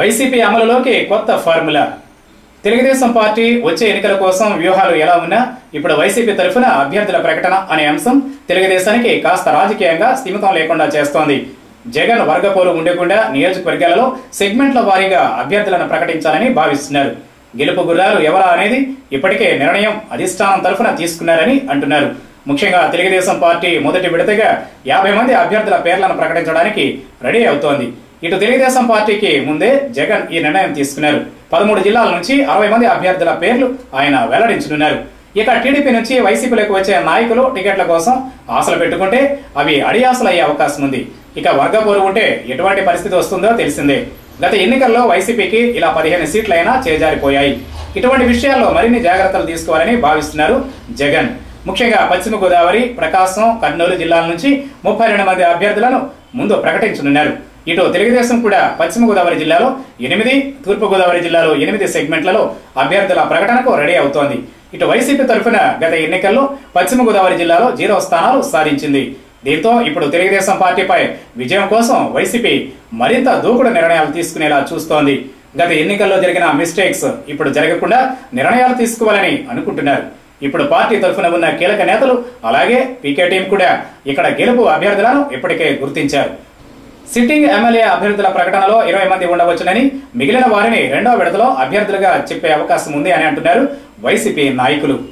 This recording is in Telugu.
వైసీపీ అమలులోకి కొత్త ఫార్ములా తెలుగుదేశం పార్టీ వచ్చే ఎన్నికల కోసం వ్యూహాలు ఎలా ఉన్నా ఇప్పుడు వైసీపీ తరఫున అభ్యర్థుల ప్రకటన అనే అంశం తెలుగుదేశానికి కాస్త రాజకీయంగా స్థిమితం లేకుండా చేస్తోంది జగన్ వర్గపోరు ఉండకుండా నియోజకవర్గాలలో సెగ్మెంట్ల వారీగా అభ్యర్థులను ప్రకటించాలని భావిస్తున్నారు గెలుపు గుర్రాలు ఎవరా అనేది ఇప్పటికే నిర్ణయం అధిష్టానం తరఫున తీసుకున్నారని అంటున్నారు ముఖ్యంగా తెలుగుదేశం పార్టీ మొదటి విడతగా యాభై మంది అభ్యర్థుల పేర్లను ప్రకటించడానికి రెడీ అవుతోంది ఇటు తెలుగుదేశం పార్టీకి ముందే జగన్ ఈ నిర్ణయం తీసుకున్నారు పదమూడు జిల్లాల నుంచి అరవై మంది అభ్యర్థుల పేర్లు ఆయన వెల్లడించనున్నారు ఇక టీడీపీ నుంచి వైసీపీలోకి వచ్చే నాయకులు టికెట్ల కోసం ఆశలు పెట్టుకుంటే అవి అడియాసలు అయ్యే అవకాశం ఉంది ఇక వర్గపోరు ఉంటే ఎటువంటి పరిస్థితి వస్తుందో తెలిసిందే గత ఎన్నికల్లో వైసీపీకి ఇలా పదిహేను సీట్లైనా చేజారిపోయాయి ఇటువంటి విషయాల్లో మరిన్ని జాగ్రత్తలు తీసుకోవాలని భావిస్తున్నారు జగన్ ముఖ్యంగా పశ్చిమ గోదావరి ప్రకాశం కర్నూలు జిల్లాల నుంచి ముప్పై రెండు మంది అభ్యర్థులను ముందు ప్రకటించనున్నారు ఇటు తెలుగుదేశం కూడా పశ్చిమ గోదావరి జిల్లాలో ఎనిమిది తూర్పు గోదావరి జిల్లాలో ఎనిమిది సెగ్మెంట్లలో అభ్యర్థుల ప్రకటనకు రెడీ అవుతోంది ఇటు వైసీపీ తరఫున గత ఎన్నికల్లో పశ్చిమ గోదావరి జిల్లాలో జీరో స్థానాలు సాధించింది దీంతో ఇప్పుడు తెలుగుదేశం పార్టీపై విజయం కోసం వైసీపీ మరింత దూకుడు నిర్ణయాలు తీసుకునేలా చూస్తోంది గత ఎన్నికల్లో జరిగిన మిస్టేక్స్ ఇప్పుడు జరగకుండా నిర్ణయాలు తీసుకోవాలని అనుకుంటున్నారు ఇప్పుడు పార్టీ తరఫున ఉన్న కీలక నేతలు అలాగే పీకే టీం కూడా ఇక్కడ గెలుపు అభ్యర్థులను ఇప్పటికే గుర్తించారు సిట్టింగ్ ఎమ్మెల్యే అభ్యర్థుల ప్రకటనలో ఇరవై మంది ఉండవచ్చునని మిగిలిన వారిని రెండో విడతలో అభ్యర్థులుగా చెప్పే అవకాశం ఉంది అని అంటున్నారు వైసీపీ నాయకులు